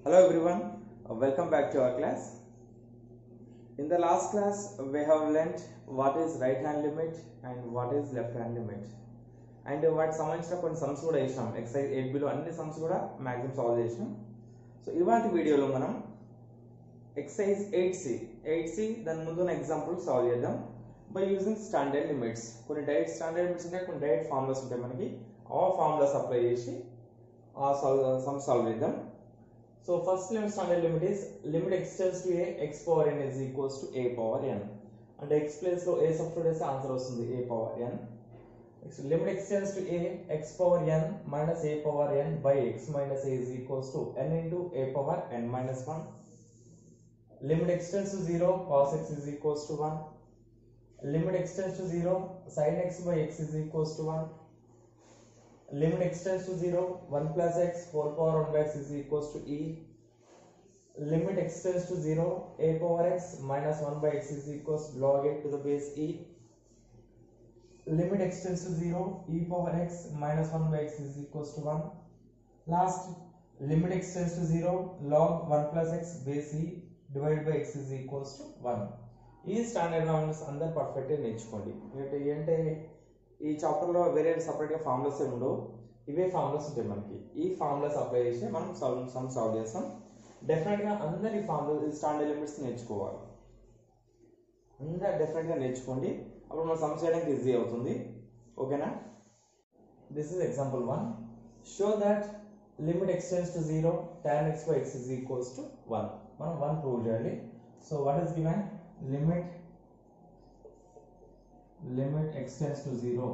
Hello everyone, Uh, welcome back to our class. In the last class, we have learnt what is right hand limit and what is left hand limit. And వాటికి సంబంధించిన కొన్ని sums కూడా వేసినాం exercise eight below అన్ని sums కూడా maximum solve చేసినాం so ఇవాటి వీడియోలో మనం exercise eight C eight C దాని ముందు ఉన్న ఎగ్జాంపుల్ సాల్వ్ చేద్దాం బై యూజింగ్ స్టాండర్డ్ లిమిట్స్ కొన్ని డైరెక్ట్ స్టాండర్డ్ లిమిట్స్ ఉంటాయి కొన్ని డైరెక్ట్ ఫార్ములాస్ ఉంటాయి మనకి ఆ ఫార్ములాస్ అప్లై చేసి ఆ సాల్వ్ సమ్ సాల్వ్ చేద్దాం so first limit standard limit is limit x tends to a x power n is equals to a power n అంటే ఎక్స్ ప్లేస్ లో ఏ సబ్స్టిట్యూట్ చేస్తే ఆన్సర్ వస్తుంది a power n next limit x tends to a x power n minus a power n by x minus a is equals to n into a power n minus one limit x tends to zero cos x is equals to one limit x tends to zero sin x by x is equals to 1 limit extends to 0 1 plus x whole power 1 by x is equals to e limit extends to 0 a power x minus 1 by x is equals to log a to the base e limit extends to 0 e power x minus 1 by x is equals to 1 last limit extends to 0 log 1 plus x base e divided by x is equals to 1 ఈ standard నామినల్స్ అందరు పర్ఫెక్ట్గా నేర్చుకోండి ఏంటి ఏంటంటే ఈ చాప్టర్లో వేరే సపరేట్గా ఫార్ములాస్ ఏమి ఉండవు ఇవే ఫార్ములాస్ ఉంటాయి మనకి ఈ ఫార్ములాస్ అప్లై చేసి మనం సాల్వ్ సమ్ సాల్వ్ చేస్తాం డెఫినెట్గా అందరు ఈ ఫార్ములా స్టాండర్డ్ లిమిట్స్ నేర్చుకోవాలి అందరు డెఫినెట్గా నేర్చుకోండి అప్పుడు మనం సమ్ చేయడానికి ఈజీ అవుతుంది ఓకేనా this is example one show that limit x tends to zero tan x by x is equals to one మనం వన్ ప్రూవ్ చేయాలి so what is given limit limit extends to 0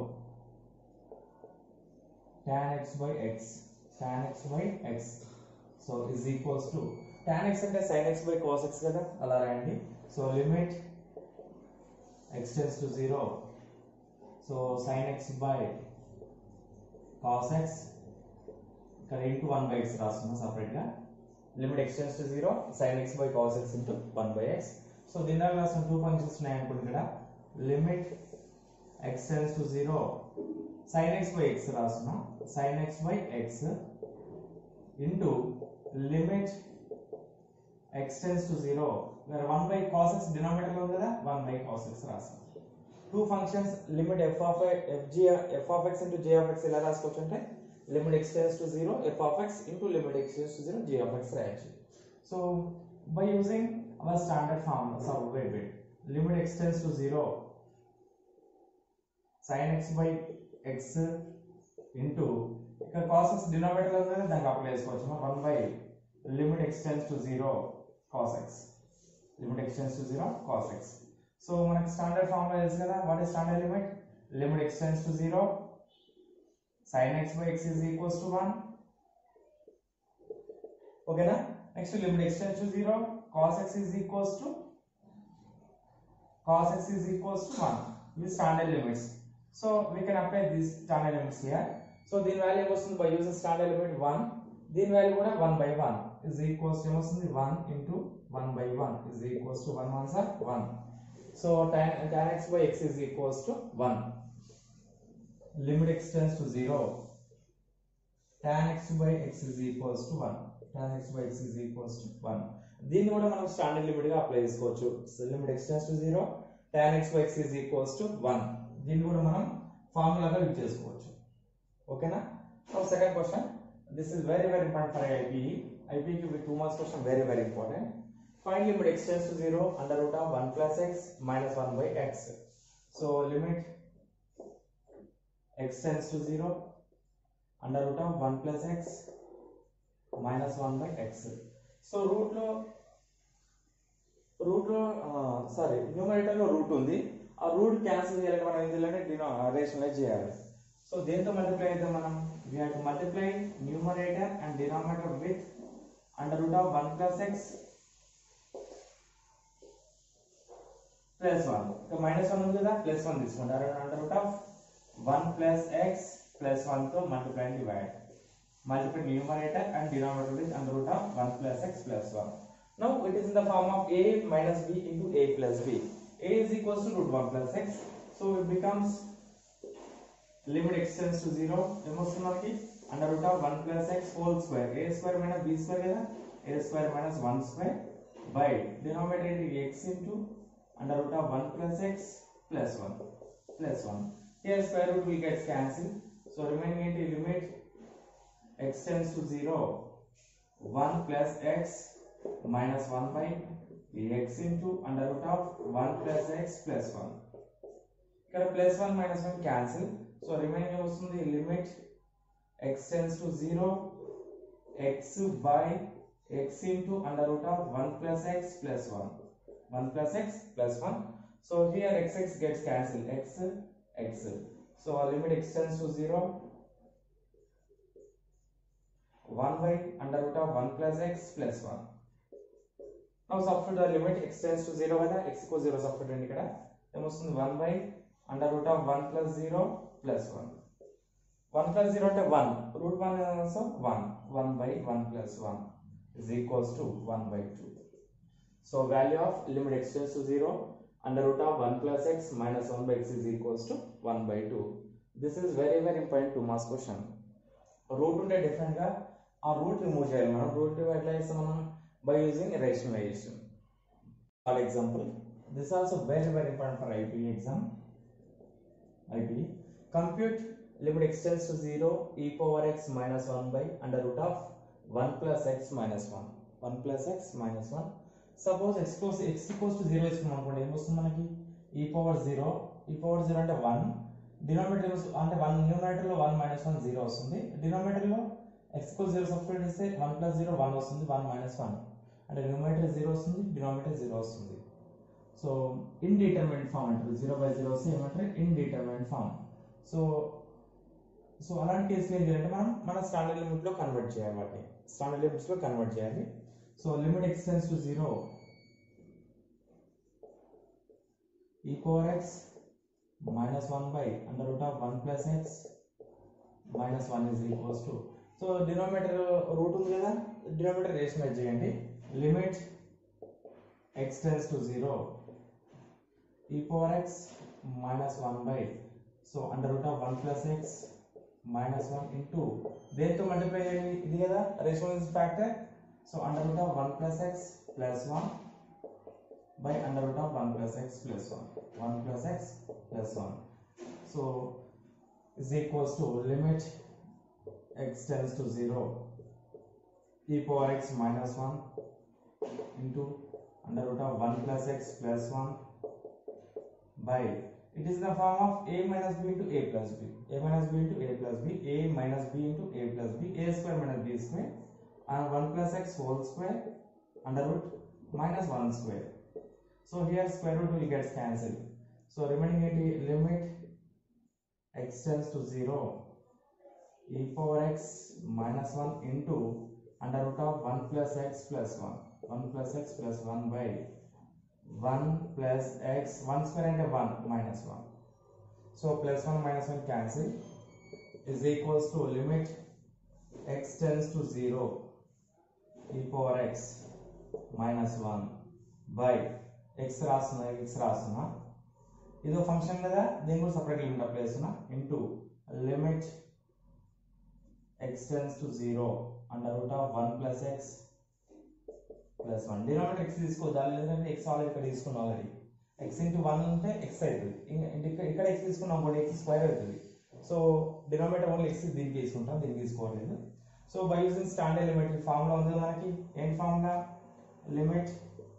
tan x by x tan x by x so is equals to tan x అంటే sin x by cos x కదా అలా రాయండి so limit extends to 0 సో sin x by cos x ఇక్కడ into one by x రాస్తున్నాం సపరేట్గా limit x tends to zero sin x by cos x into one by x so దీనిలో రాసిన two functions ఉన్నాయి అనుకోండి ఇక్కడ limit x tends to zero sign X by x రాస్తున్నాం sine X by x into limit x tends to zero one by cos x denominator ఉంది కదా one by cos x రాస్తాం two functions limit f of f g f of x into g of x ఎలా రాసుకోవచ్చు అంటే limit x tends to zero f of x into limit x tends to zero g of x రాయొచ్చు so by using our standard formula. So wait, wait. Limit extends to zero. Sin x by x into ఇక్కడ cos x denominator ఉంది కదా దానికి apply చేసుకోవచ్చు one by limit x tends to zero cos x limit x tends to zero cos x so మనకి standard formula తెలుసు కదా what is standard limit limit x tends to zero sin x by x is equals to 1 ఓకేనా next limit x tends to zero cos x is equals to cos x is equals to 1 with standard limits so we can apply these standard limits here so దీని value వస్తుంది by using standard limit 1 దీని value కూడా 1 by 1 is equals to ఏమొస్తుంది 1 into 1 by 1 is equals to 1 ones are 1 so tan, tan x by x is equals to 1 limit extends to 0 tan x by x is equals to 1 tan x by x is equals to 1 దీన్ని కూడా మనం standard limit గా apply చేసుకోవచ్చు limit x tends to zero tan x by x is equals to 1 దీన్ని కూడా మనం ఫార్ములాగా use చేసుకోవచ్చు ఓకేనా so second question this is very very important for IPE ఐపీఈకి with two marks question very very important find limit x tends to zero under root of 1 plus x minus 1 by x so limit extends to 0 under root of 1 plus x minus 1 by x so root లో root లో sorry numerator లో root ఉంది ఆ root cancel చేయాలంటే మనం ఏం చేయాలంటే డినో రేషనలైజ్ చేయాలి సో దేంతో మల్టిప్లై అయితే మనం we have to multiply numerator and denominator with under root of 1 plus x plus 1 ఇక మైనస్ 1 ఉంది కదా ప్లస్ 1 తీసుకోండి under root of 1 plus x plus 1 to multiply and divide. Multiply numerator and denominator with under root of 1 plus x plus 1. Now it is in the form of a minus b into a plus b. a is equals to root 1 plus x. So it becomes limit extends to 0. ఏమొస్తుంది మనకి under root of 1 plus x whole square a square minus b square కదా a square minus 1 square by denominator into x into under root of 1 plus x plus 1 plus 1 here square root will get cancelled so remaining into limit x tends to 0 1 plus x minus 1 by x into under root of 1 plus x plus 1 ఇక్కడ plus one minus one cancel so remaining వస్తుంది limit x tends to zero x by x into under root of one plus x plus one one plus x plus one so here x x gets cancel x x so limit x tends to zero one by under root of one plus x plus one now substitute limit x tends to zero కదా x కో zero substitute ఇక్కడ ఏమొస్తుంది one by under root of one plus zero plus one one plus zero అంటే one root one also one one by one plus one is equals to one by two so value of limit x tends to zero under root of one plus x minus one by x is equals to one by two this is very very important two marks question root ఉంటే డిఫరెంట్గా ఆ route remove చేయాలి మనం route ఎట్లా చేస్తాం మనం by using rationalisation for example this also very very important for IP exam IP compute limit x tends to 0 e power x minus 1 by under root of 1 plus x minus 1 1 plus x minus 1 suppose x equals x equals to 0 ఇస్తున్నాం అనుకోండి ఏమొస్తుంది మనకి e power 0 e power 0 అంటే 1 denominator అంటే 1 numerator లో 1 minus 1 0 వస్తుంది denominator లో x equals 0 substitute చేస్తే 1 ప్లస్ 0 1 వస్తుంది 1 మైనస్ 1 అంటే న్యూమరేటర్ 0 వస్తుంది డినామినేటర్ 0 వస్తుంది సో ఇండిటర్మినెంట్ ఫామ్ అంటారు 0 బై 0 వస్తే ఏమంటారు ఇండిటర్మినెంట్ ఫామ్ సో సో అలాంటి కేసులు ఏం చేయాలంటే మనం మన స్టాండర్డ్ లిమిట్ లో కన్వర్ట్ చేయాలి వాటిని స్టాండర్డ్ లిమిట్స్ లో కన్వర్ట్ చేయాలి so limit x tends to zero e power x minus one by under root of one plus x minus one is equals to so denominator root ఉంది కదా denominator rationalise చేయండి limit x tends to zero e power x minus one by so under root of one plus x minus one into దేంతో multiply చేయాలి ఇది కదా rational factor so under root of one plus x plus one by under root of one plus x plus one one plus x plus one so is equals to limit x tends to 0 e power x minus 1 into under root of 1 plus x plus 1 by it is the form of a minus b into a plus b a minus b into a plus b a minus b into a plus b a square minus b square and 1 plus x whole square under root minus 1 square so here square root will get cancelled so remaining it limit x tends to 0 e power x minus 1 into under root of 1 plus x plus 1 1 plus x plus 1 by 1 plus x 1 square and 1 minus 1 so plus 1 minus 1 cancel is equals to limit x tends to 0 e power x minus 1 by x రాస్తున్నా x రాస్తున్నా ఇదో function కదా దీన్ని కూడా separate limit apply చేస్తున్నా into limit x tends to zero under root of one plus x plus one denominator x తీసుకోవద్దు దాని లేదంటే ఎక్స్ ఆల్రెడీ ఇక్కడ తీసుకున్నాం ఆల్రెడీ ఎక్స్ ఇంటూ వన్ ఉంటే ఎక్స్ అవుతుంది ఇంకా ఇక్కడ ఎక్స్ తీసుకున్నాం కూడా ఎక్స్ స్క్వేర్ అవుతుంది సో డినామినేటర్ ఓన్లీ ఎక్స్ దీనికి తీసుకుంటాం దీనికి తీసుకోవట్లేదు so by using standard limit formula ఉంది మనకి ఏంటి formula limit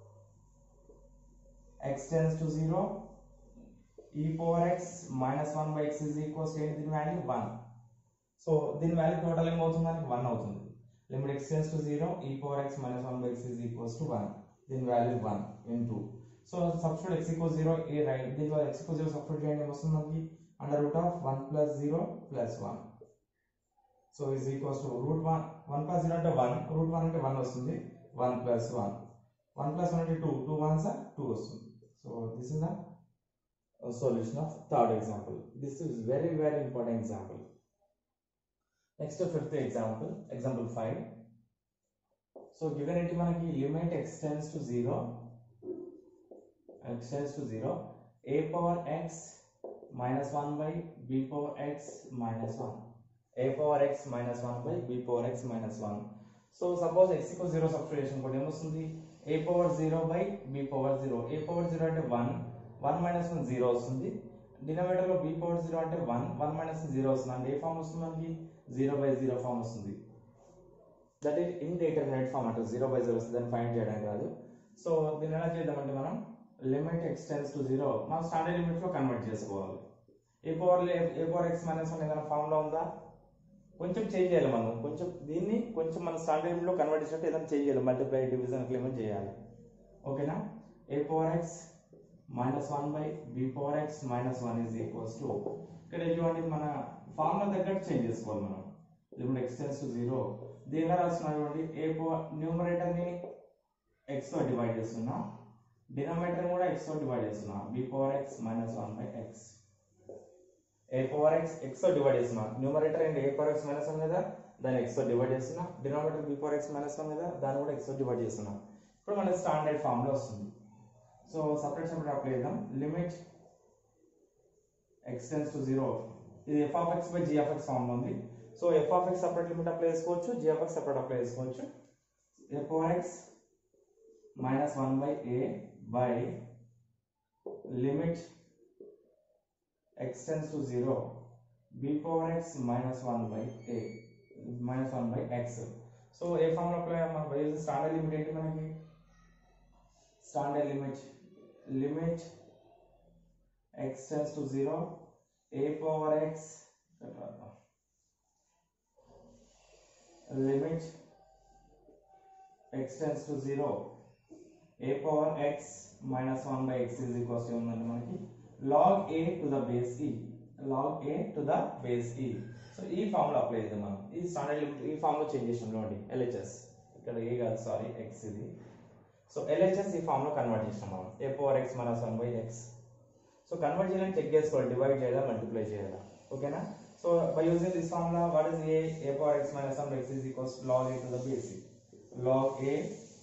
x tends to zero e power x minus 1 by x is equals to ఏంటి దీని వాల్యూ 1 సో దీని వాల్యూ టోటల్ ఏమవుతుంది మనకి 1 అవుతుంది లిమిట్ x tends to 0 e power x minus 1 by x is equals to 1 దీని value 1 into so substitute x equals 0 ఏ right దీంట్లో x equals 0 సబ్స్టిట్యూట్ చేయండి ఏమొస్తుంది మనకి under root of 1 plus 0 plus 1 so is equals to root 1 1 plus 0 అంటే 1 route 1 అంటే 1 వస్తుంది 1 plus 1 1 plus 1 అంటే 2 2 ones are 2 వస్తుంది so this is the solution of third example. This is very very important example. Next fifth example, example 5. So given it మనకి limit x tends to 0, x tends to 0, a power x minus 1 by b power x minus 1. a power x minus 1 by b power x minus 1. So suppose x equal zero substitution కూడా ఏమొస్తుంది a power zero by b power zero a power zero అంటే one one minus one zero వస్తుంది denominator లో b power zero అంటే one one minus zero వస్తుంది అంటే ఏ form వస్తుంది మనకి జీరో బై జీరో ఫామ్ వస్తుంది దట్ ఈస్ ఇండేటర్మినేట్ ఫామ్ అంటే జీరో బై జీరో వస్తుంది దాన్ని ఫైండ్ చేయడానికి కాదు సో దీన్ని ఎలా చేద్దామంటే మనం లిమిట్ ఎక్స్టెన్స్ టు జీరో మనం స్టాండర్డ్ లిమిట్ లో కన్వర్ట్ చేసుకోవాలి a power a power x minus one ఏదైనా ఫామ్ లో ఉందా కొంచెం చేంజ్ చేయాలి మనం కొంచెం దీన్ని కొంచెం మన స్టాండర్డ్ లిమిట్ లో కన్వర్ట్ చేసినట్టు ఏదైనా చేయాలి మల్టిప్లై డివిజన్ క్లిమెంట్ చేయాలి ఓకేనా a power x minus one by b power x minus one is equals to ఇక్కడ చూడండి మన ఫార్ములా తగ్గట్టు చేంజ్ చేసుకోవాలి మనం లిమిట్ ఎక్స్టెన్స్ టు జీరో దీని ఎలా రాస్తున్నాం చూడండి ఏ పవర్ న్యూమరేటర్ ని ఎక్స్ తో డివైడ్ చేస్తున్నా డినామినేటర్ కూడా ఎక్స్ తో డివైడ్ చేస్తున్నా b power x minus one by x a power x x తో డివైడ్ చేస్తున్నా numerator and a power x minus one మీద దాన్ని ఎక్స్ తో డివైడ్ చేస్తున్నా denominator b power x minus one మీద దాన్ని కూడా ఎక్స్ తో డివైడ్ చేస్తున్నా ఇప్పుడు మనకి స్టాండర్డ్ ఫామ్ లో వస్తుంది సో సపరేట్ సపరేట్ అప్లై చేద్దాం లిమిట్ ఎక్స్టెన్స్ టు జీరో ఇది f of x by g of x form లో ఉంది so f of x separate limit apply చేసుకోవచ్చు g of x separate apply చేసుకోవచ్చు f power x minus one by a by limit x tends to 0 b power x minus 1 by a minus 1 by x so ఏ formula apply మనం by using standard limit ఏంటి మనకి standard limit లిమిట్ x tends to 0 a power x లిమిట్ x tends to 0 a power x minus 1 by x is equals to ఉందండి మనకి log a to the base e log a to the base e so ఈ form లో apply చేద్దాం మనం ఈ standard limit ఈ form లో చేంజ్ చేసాం చూడండి ఎల్హెచ్ఎస్ ఇక్కడ ఏ కాదు సారీ ఎక్స్ ఇది సో ఎల్హెచ్ఎస్ ఈ ఫామ్ లో కన్వర్ట్ చేసాం మనం a power x minus one by x so convert చేయాలని చెక్ చేసుకోవాలి డివైడ్ చేయాలా మల్టిప్లై చేయాలా ఓకేనా so by using this formula what is a a power x minus one by x is equals log a to the base e log a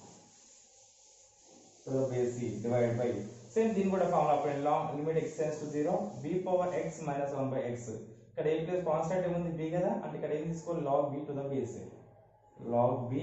to the base e divided by same దీని కూడా formula apply long limit x tends to zero b power x minus one by x ఇక్కడ a plus constant ఏముంది b కదా అంటే ఇక్కడ ఏం తీసుకోవాలి log b to the base log b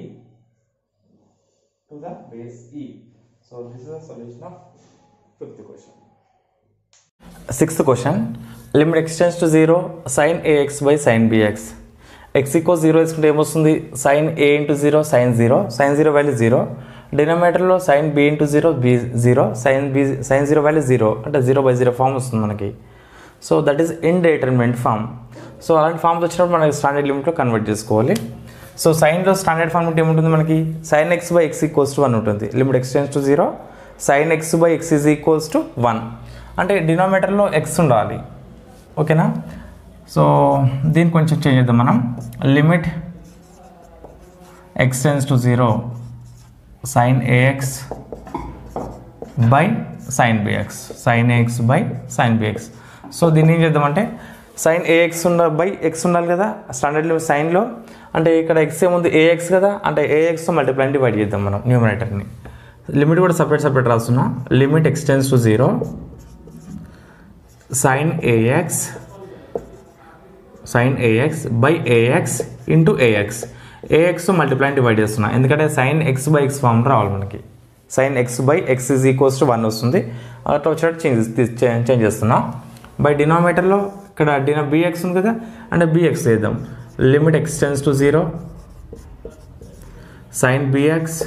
to the base e so this is the solution of fifth question sixth question limit x tends to zero sine AX by sine bx x equal zero వేసుకుంటే ఏమొస్తుంది sine ఏ into zero sine zero sine zero value zero డినామేటర్లో sine b into zero b zero sine b sine zero value zero అంటే zero by zero form వస్తుంది మనకి so that is indeterminate form so అలాంటి forms వచ్చినప్పుడు మనకి standard లిమిట్లో convert చేసుకోవాలి so సైన్లో స్టాండర్డ్ ఫార్మ్ ఏముంటుంది మనకి sine X by x equals to one ఉంటుంది limit x tends to zero sign X by X is equals to one అంటే డినామేటర్లో ఎక్స్ ఉండాలి ఓకేనా సో దీన్ని కొంచెం చేంజ్ చేద్దాం మనం limit x tends to zero sine AX by sine bx sine AX by sine bx so దీన్ని ఏం చేద్దామంటే సైన్ ఏఎక్స్ ఉన్న బై ఎక్స్ ఉండాలి కదా స్టాండర్డ్ సైన్లో అంటే ఇక్కడ ఎక్స్ ఏముంది ఏఎక్స్ కదా అంటే ఏఎక్స్తో మల్టిప్లై డివైడ్ చేద్దాం మనం న్యూమరేటర్ని లిమిట్ కూడా సపరేట్ సపరేట్ రాస్తున్నా limit x tends to zero sine a x sine AX by a x into a x a x multiply divide చేస్తున్నా ఎందుకంటే sine X by x form రావాలి మనకి sine X by X is equals to one వస్తుంది అట్లా వచ్చినట్టు change change చేస్తున్నా by డినామేటర్లో ఇక్కడ డినా బిఎక్స్ ఉంది కదా అంటే బిఎక్స్ చేద్దాం limit x tends to zero sine b x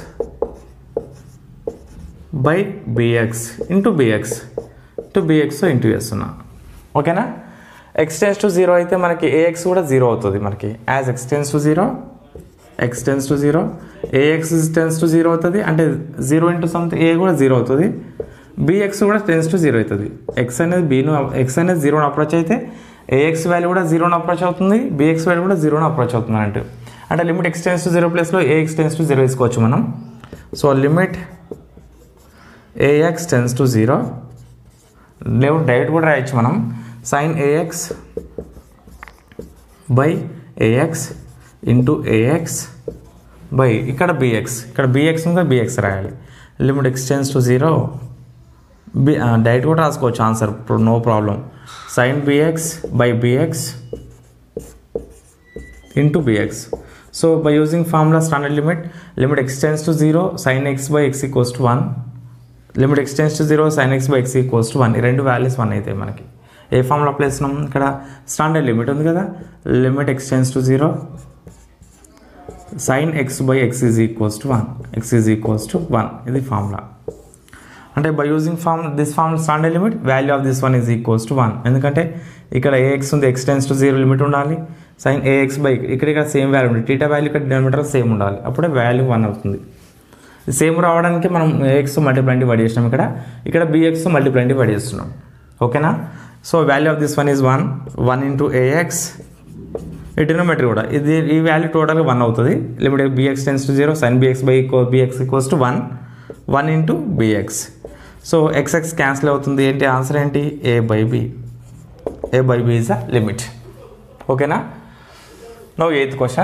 by b x into b x to bx into చేస్తున్నా ఓకేనా ఎక్స్టెన్స్ టు జీరో అయితే మనకి ఏఎక్స్ కూడా జీరో అవుతుంది మనకి as x tends to zero x tends to zero a x tends to zero అవుతుంది అంటే జీరో ఇంటూ సంథింగ్ ఏ కూడా జీరో అవుతుంది బిఎక్స్ కూడా టెన్స్ టు జీరో అవుతుంది ఎక్స్ అనేది బీను ఎక్స్ అనేది జీరోని అప్రోచ్ అయితే ఏఎక్స్ వాల్యూ కూడా జీరోని అప్రోచ్ అవుతుంది బిఎక్స్ వాల్యూ కూడా జీరోని అప్రోచ్ అవుతుంది అంటే అంటే లిమిట్ ఎక్స్టెన్స్ టు జీరో ప్లేస్లో ఏఎక్స్ టెన్స్ టు జీరో తీసుకోవచ్చు మనం so limit a x tends to zero లేవు డైరెక్ట్ కూడా రాయొచ్చు మనం sine AX by a x into a x by ఇక్కడ బిఎక్స్ ఇక్కడ బిఎక్స్ ఇంకా బిఎక్స్ రాయాలి limit x tends to zero B direct కూడా రాసుకోవచ్చు answer no problem sine b x by b x into b x so by using formula standard limit limit x tends to zero sign X by x equals to one limit x tends to zero sign X by x equals to one ఈ రెండు values one అవుతాయి మనకి ఏ formula apply చేస్తున్నాం ఇక్కడ standard limit ఉంది కదా limit x tends to zero sign X by X is equals to one x is equals to one ఇది formula అంటే by using form this form standard limit value of this one is equals to one ఎందుకంటే ఇక్కడ a x ఉంది x tends to zero limit ఉండాలి sine AX by ఇక్కడ ఇక్కడ same value ఉంది theta value ఇక్కడ డినామినేటర్ సేమ్ ఉండాలి అప్పుడే వాల్యూ వన్ అవుతుంది సేమ్ రావడానికి మనం ఏఎక్స్ మల్టిప్లై డివైడ్ చేసినాం ఇక్కడ ఇక్కడ బిఎక్స్ మల్టిప్లై డివైడ్ చేస్తున్నాం ఓకేనా so value of this one is one one into a x ఈ డినోమీటర్ కూడా ఇది ఈ వాల్యూ టోటల్గా వన్ అవుతుంది limit b x tends to zero sine b x by b x equals to one one into b x so x x cancel అవుతుంది ఏంటి answer ఏంటి a by b a by b is uh limit ఓకేనా no eighth question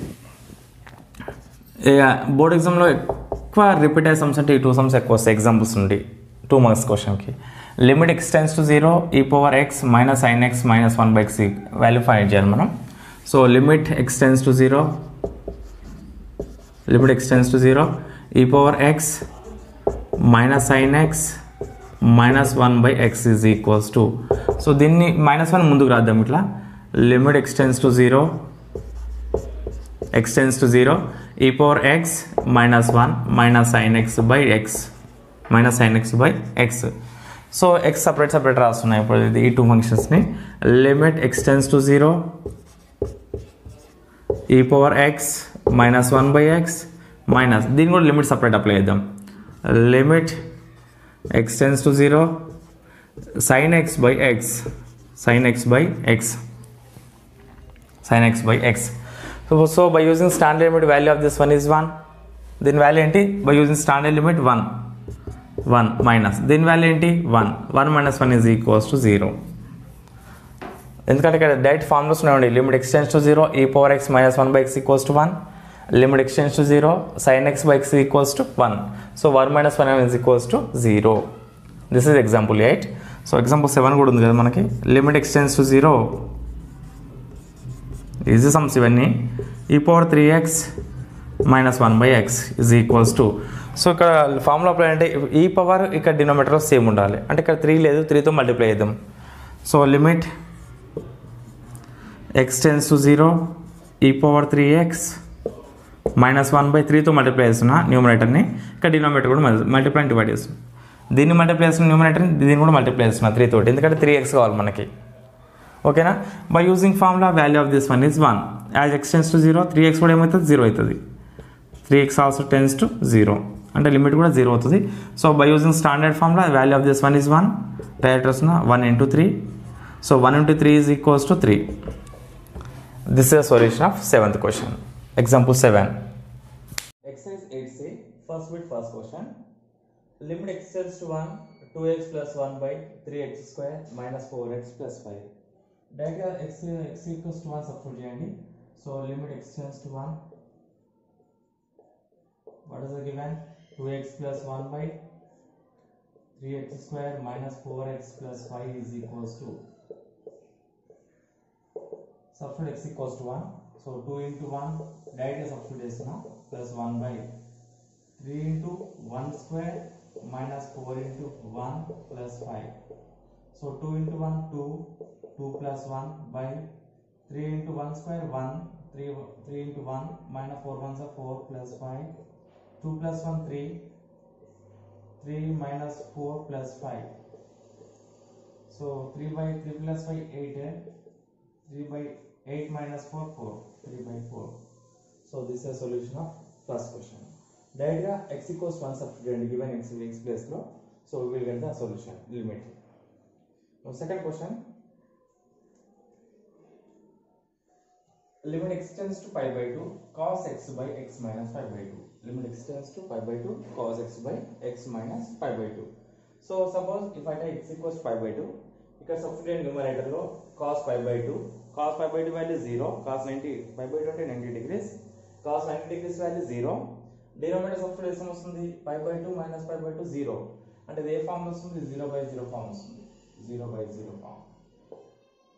board ఎగ్జామ్లో ఎక్కువ repeat అయ్యే sums అంటే ఈ two sums ఎక్కువ వస్తాయి ఎగ్జాంపుల్స్ నుండి టూ మార్క్స్ క్వశ్చన్కి limit x tends to zero e power x minus sine x minus one by x value find చేయాలి మనం so limit x tends to zero limit x tends to zero e power x minus sine x minus one by X is equals to so దీన్ని minus one ముందుకు రాద్దాం ఇట్లా limit x tends to zero x tends to zero e power x minus one minus sine X by x minus sine X by x so x separate separate రాస్తున్నాయి ఇప్పుడు ఇది ఈ two ఫంక్షన్స్ని limit x tends to zero e power x minus one by x minus దీన్ని కూడా limit separate apply చేద్దాం limit x tends to zero sign X by x sine X by x sine X by x so so by using standard limit value of this one is one దీని value ఏంటి by using standard limit one one minus దీని value ఏంటి one one minus one is equals to zero ఎందుకంటే ఇక్కడ direct formulas ఉన్నాయండి limit x tends to zero e power x minus one by x equals to one limit x tends to zero sign X by x equals to one so one minus one is equals to zero this is example eight so example seven కూడా ఉంది కదా మనకి limit x tends to zero easy sums ఇవన్నీ ఈ power three x minus one by X is equals to so ఇక్కడ formula apply అంటే e power ఇక్కడ డినోమీటర్ same ఉండాలి అంటే ఇక్కడ త్రీ లేదు త్రీతో మల్టిప్లై చేద్దాం so limit x tends to zero e power three x minus one by త్రీతో మల్టిప్లై చేస్తున్నా న్యూమరేటర్ని ఇక్కడ డినోమీటర్ కూడా మల్టిప్లై డివైడ్ చేస్తున్నా దీన్ని మల్టిప్లై చేస్తున్న న్యూమరేటర్ని దీన్ని కూడా మల్టిప్లై చేస్తున్నా త్రీ తోటి ఎందుకంటే త్రీ ఎక్స్ కావాలి మనకి ఓకేనా by using formula value of this one is one as x tends to zero three x కూడా ఏమవుతుంది జీరో అవుతుంది three x also tends to zero అంటే లిమిట్ కూడా జీరో అవుతుంది so by using standard formula value of this one is one direct వస్తున్న one into three so one into three is equals to three this is solution of seventh question example seven Exercise 8C, first bit, first question. Limit x tends to 1, 2x plus 1 by 3x square minus 4x plus 5. Directly x, x equals to 1 substitute చేయండి. So limit x tends to 1. What is the given? 2x plus 1 by 3x square minus 4x plus 5 is equals to substitute x equals to 1. So 2 into 1 directly substitute చేస్తున్నాం plus 1 by 3 into 1 square minus 4 into 1 plus 5. So 2 into 1 2 2 plus 1 by 3 into 1 square 1 3 3 into 1 minus 4 ones are 4 plus 5 2 plus 1 3 3 minus 4 plus 5 so 3 by 3 plus 5 8 eh? 3 by 8 minus 4 4 3 by 4 so this is a solution of first question directly x equals 1 substitute and given x in x place లో so we will get the solution limit now second question limit x tends to pi by 2 cos x by x minus pi by 2 limit x tends to pi by 2 cos x by x minus pi by 2 so suppose if i take x equals pi by 2 ఇక్కడ substitute numerator లో cos pi by 2 cos pi by 2 value 0 cos 90 pi by 2 అంటే 90 degrees cos 90 డిగ్రీస్ value 0 denominator substitute ఎంత వస్తుంది pi by 2 minus pi by 2 0 అంటే ఇది ఏ form వస్తుంది 0 బై 0 ఫామ్ వస్తుంది 0 by 0 form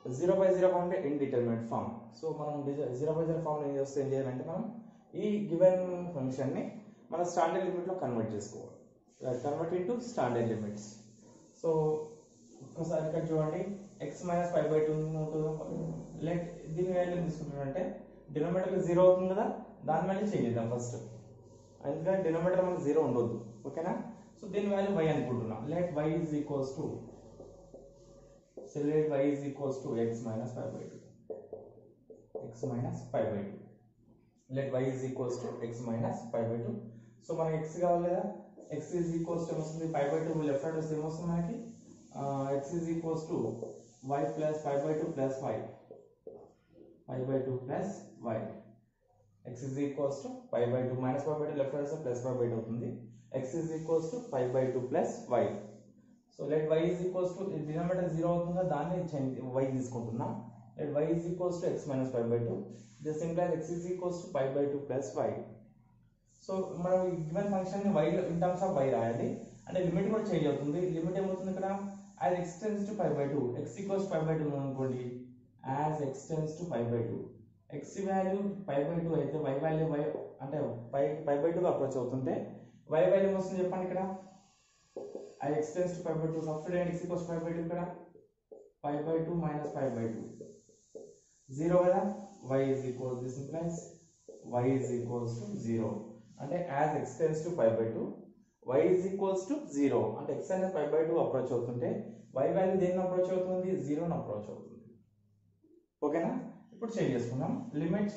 zero by zero form అంటే ఇండిటర్మినేట్ ఫామ్ సో మనం జీరో బై జీరో ఫామ్ ఏం చేస్తే ఏం చేయాలంటే మనం ఈ గివెన్ ఫంక్షన్ని మన స్టాండర్డ్ లిమిట్లో కన్వర్ట్ చేసుకోవాలి convert into standard limits so ఒక్కసారి ఇక్కడ చూడండి x minus five by two ఉంటుంది లెట్ దీని వాల్యూ తీసుకుంటారంటే డినోమీటర్ జీరో అవుతుంది కదా దాని వాల్యూ చేంజ్ చేద్దాం ఫస్ట్ ఎందుకంటే డినోమీటర్ మనకు జీరో ఉండొద్దు ఓకేనా సో దీని వాల్యూ వై అనుకుంటున్నాం let y is equals to so let y is equals to x minus five by two x minus five by two let y is equals to x minus five by two so మనకి x కావాలి కదా x is equals to ఏమొస్తుంది five by two left hand వస్తే ఏమొస్తుంది మనకి x is equals to y plus five by two plus five five by two plus y x is equals to five by two minus five by two left hand వస్తే plus five by two అవుతుంది x is equals to five by two plus y so let y is equals to denominator zero అవుతుందా దాన్ని y తీసుకుంటున్నా let y is equals to x minus five by two this implies x is equals to five by two plus y so మనం ఈ given function ని why in terms of y రాయాలి అంటే limit కూడా change అవుతుంది limit ఏమవుతుంది ఇక్కడ as x tends to five by two x equals five by two అనుకోండి as x tends to five by two x value five by two అయితే y value y అంటే five five by two approach అవుతుంటే y value వస్తుంది చెప్పండి ఇక్కడ I x tends to five by two substitute x equals five by two ఇక్కడ five by two minus five by two zero కదా y is equal this implies y is equals to zero అంటే as x tense to five by two y is equals to zero అంటే x అనేది five by two approach అవుతుంటే y value దేన్ని approach అవుతుంది జీరోని approach అవుతుంది ఓకేనా ఇప్పుడు చేంజ్ చేసుకుందాం limit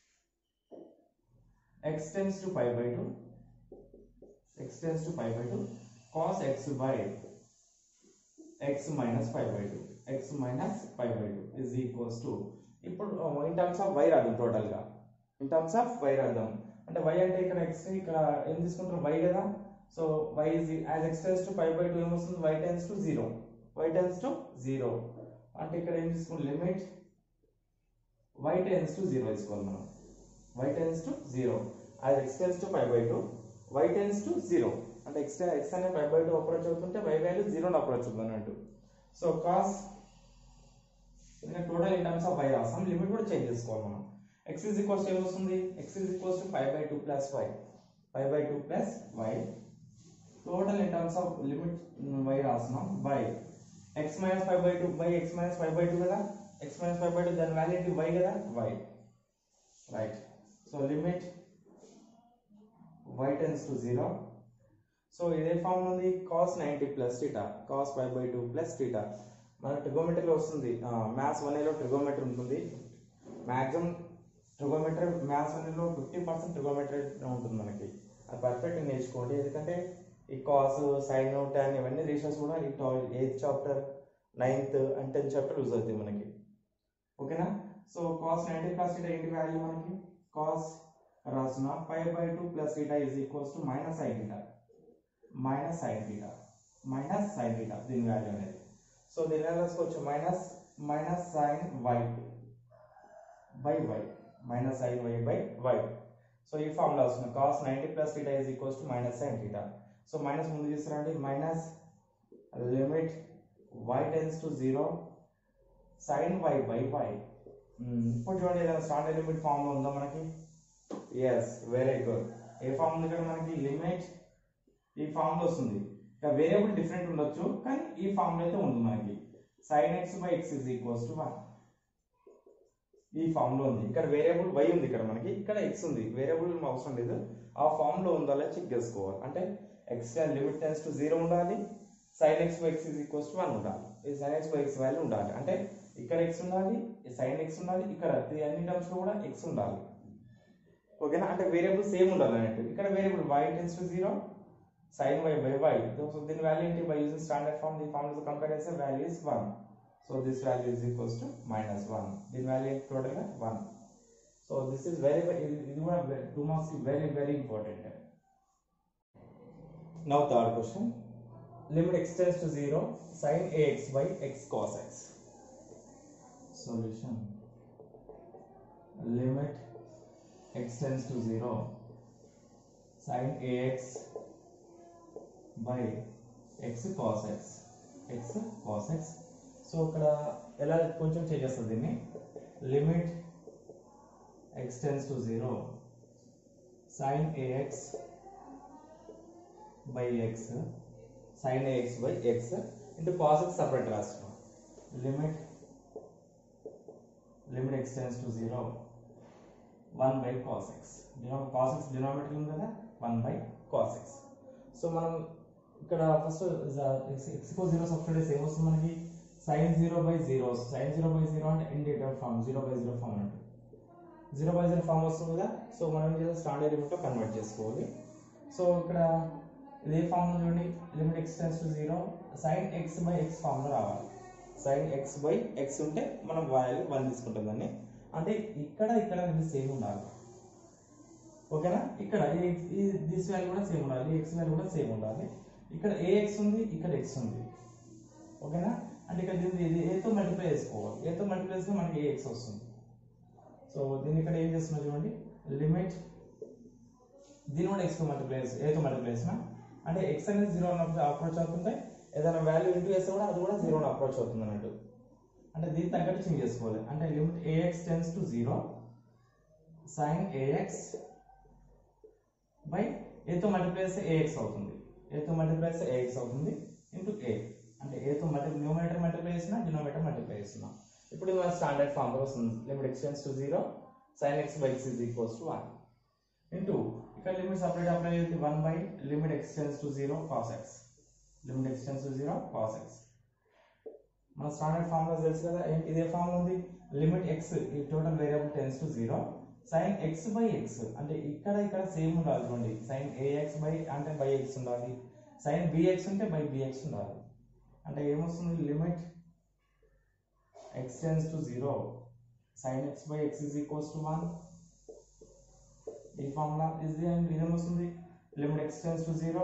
x tends to five by two x tense to five by two cos x by x minus five by two x minus five by two is equals to ఇప్పుడు in terms of y రాద్దాం టోటల్గా in terms of y రాద్దాం అంటే why అంటే ఇక్కడ X ఇక్కడ ఏం తీసుకుంటారు వై కదా so y is as x tense to five by two ఏమొస్తుంది y tends to zero y tends to zero అంటే ఇక్కడ ఏం తీసుకుంటాం limit y tends to zero తీసుకోవాలి మనం y tends to zero as x tense to five by two y tends to zero అంటే x x అనే five by two approach అవుతుంటే y value జీరోని అప్రోచ్ అవుతుంది అన్నట్టు so cos total in terms of why రాస్తాం limit కూడా change చేసుకోవాలి మనం ఎక్స్ ఈజ్ ఈక్వల్స్ ఏం వస్తుంది x is equals to five by two plus y five by two plus y total in terms of limit y రాస్తున్నాం y x minus five by two by x minus five by two కదా x minus five by two దాని value ఏంటి y కదా y right so limit y tends to zero so ఇదే form ఉంది cos ninety plus theta cos five by two plus theta మన ట్రిగోమెట్రీలో వస్తుంది maths one ఏలో ట్రిగోమెట్రీ ఉంటుంది మ్యాక్సిమం ట్రిగోమెట్రీ మ్యాథ్స్ వన్ ఏలో ఫిఫ్టీ పర్సెంట్ ట్రిగోమెట్రీ ఉంటుంది మనకి అది పర్ఫెక్ట్ నేర్చుకోండి ఎందుకంటే ఈ కాస్ సైన్ ట్యాన్ ఇవన్నీ రేషియోస్ కూడా ఈ eighth chapter ninth and tenth chapter use అవుతాయి మనకి ఓకేనా so cos ninety plus theta ఏంటి వాల్యూ మనకి కాస్ రాసిన five by two plus theta is equals to minus sine theta minus sine theta minus sine theta దీని value అనేది so దీని ఎలా రాసుకోవచ్చు minus minus sine y by y minus sine y by y so ఈ formula వస్తుంది cos ninety plus theta is equals to minus sine theta so minus ముందు తీసుకురండి minus limit y tends to zero sine y by y ఇప్పుడు చూడండి ఏదైనా standard limit ఫామ్లో ఉందా మనకి ఎస్ వెరీ గుడ్ ఏ ఫామ్ ఉంది ఇక్కడ మనకి లిమిట్ ఈ ఫామ్ లో వస్తుంది ఇక వేరియబుల్ డిఫరెంట్ ఉండొచ్చు కానీ ఈ ఫామ్ లో అయితే ఉంది మనకి sine X by x is equals to one ఈ ఫామ్ లో ఉంది ఇక్కడ వేరియబుల్ వై ఉంది ఇక్కడ మనకి ఇక్కడ ఎక్స్ ఉంది వేరియబుల్ అవసరం లేదు ఆ ఫామ్ లో ఉందా లేదా చెక్ చేసుకోవాలి అంటే x limit tends to zero ఉండాలి sine X by x is equals to one ఉండాలి ఈ sine X by x value ఉండాలి అంటే ఇక్కడ ఎక్స్ ఉండాలి సైన్ ఎక్స్ ఉండాలి ఇక్కడ ఈ అన్ని టర్మ్స్ లో కూడా ఎక్స్ ఉండాలి ఓకేనా అంటే వేరియబుల్ సేమ్ ఉండాలి అన్నట్టు ఇక్కడ variable y tends to zero sin y by y. So then value into by using standard form, the form is compared as a value is 1. So this value is equals to minus 1. The value total is 1. So this is very, very, it is one of the two marks is very, very important. Now third question. Limit x tends to 0, sin ax by x cos x. Solution. Limit x tends to 0, sin ax by x cos x x cos x so ఇక్కడ ఎలా కొంచెం change చేస్తుంది దీన్ని limit x tends to zero sine AX by x sine AX by x into cos x separate రాస్తున్నాం limit limit x tends to zero one by cos x cos x denominator ఉంది కదా one by cos x so మనం ఇక్కడ first x కో zero substitute ఏమొస్తుంది మనకి sine zero by zero sine zero by zero అంటే ఇండికేటర్ form zero by zero form అంటే జీరో బై జీరో ఫార్మ్ వస్తుంది కదా సో మనం ఏం చేయాలి స్టాండర్డ్ లిమిట్లో కన్వర్ట్ చేసుకోవాలి సో ఇక్కడ ఇదే ఫార్మ్ చూడండి limit x tends to zero sign X by x ఫార్మ్లో రావాలి సైన్ ఎక్స్ బై ఎక్స్ ఉంటే మనం వాల్యూ వన్ తీసుకుంటుందని అంటే ఇక్కడ ఇక్కడ ఇది సేమ్ ఉండాలి ఓకేనా ఇక్కడ ఈ దిస్ వాల్యూ కూడా సేమ్ ఉండాలి ఎక్స్ వాల్యూ కూడా సేమ్ ఉండాలి ఇక్కడ ఏ ఎక్స్ ఉంది ఇక్కడ ఎక్స్ ఉంది ఓకేనా అంటే ఇక్కడ దీన్ని ఇది ఏతో మల్టిప్లై చేసుకోవాలి ఏతో మల్టిప్లై చేస్తే మనకి ఏ ఎక్స్ వస్తుంది సో దీన్ని ఇక్కడ ఏం చేస్తున్నా చూడండి లిమిట్ దీని కూడా ఎక్స్ మల్టిప్లై చేసి ఏతో మల్టిప్లై చేసిన అంటే ఎక్స్ అనేది జీరో అప్రోచ్ అవుతుంటే ఏదైనా వాల్యూ ఇంటూ చేస్తే కూడా అది కూడా జీరో అప్రోచ్ అవుతుంది అన్నట్టు అంటే దీన్ని తగ్గట్టు చేంజ్ చేసుకోవాలి అంటే limit a x tends to zero sine AX by ఏతో మల్టిప్లై చేస్తే ఏఎక్స్ అవుతుంది ఏతో మల్టిప్లై చేస్తే ఏఎక్స్ అవుతుంది ఇంటూ ఏ అంటే ఏతో మల్టీ న్యూమరేటర్ మల్టిప్లై చేసిన డినోమేటర్ మల్టిప్లై చేసిన ఇప్పుడు ఇది మన స్టాండర్డ్ ఫామ్ లో వస్తుంది limit x tends to zero sign X by x is equals to one into ఇక్కడ లిమిట్ సపరేట్ అప్లై చేసి one by limit x tends to zero cos x limit x tends to zero cos x మన standard formula తెలుసు కదా ఏంటి ఇదే formula ఉంది limit x ఈ total variable tends to zero sign X by x అంటే ఇక్కడ ఇక్కడ సేమ్ ఉండాలి చూడండి సైన్ ఏఎక్స్ బై అంటే బై ఎక్స్ ఉండాలి సైన్ బిఎక్స్ ఉంటే బై బిఎక్స్ ఉండాలి అంటే ఏమొస్తుంది limit x tends to zero sign X by x is equals to one ఈ ఫార్ములా ఇది ఇదేమొస్తుంది limit x tends to zero